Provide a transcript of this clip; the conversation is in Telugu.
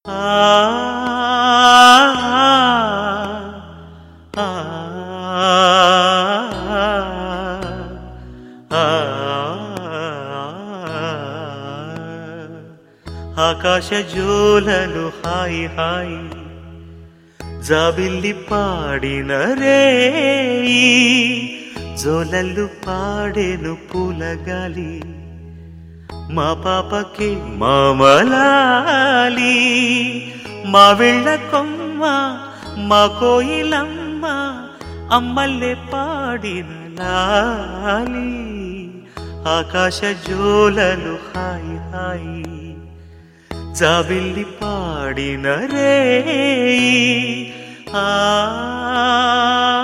ఆ ఆ ఆ ఆకాశ జోలలు హాయి హాయి జాబిల్లి పాడిన రే జోలలు పాడేను పూలగాలి మా పాపకి మామలాలి మా వెళ్ళ కొమ్మ మా కోయిలమ్మ అమ్మల్లే పాడిన లాలి ఆకాశ జోలలు హాయి హాయి జాబిల్లి పాడిన రే ఆ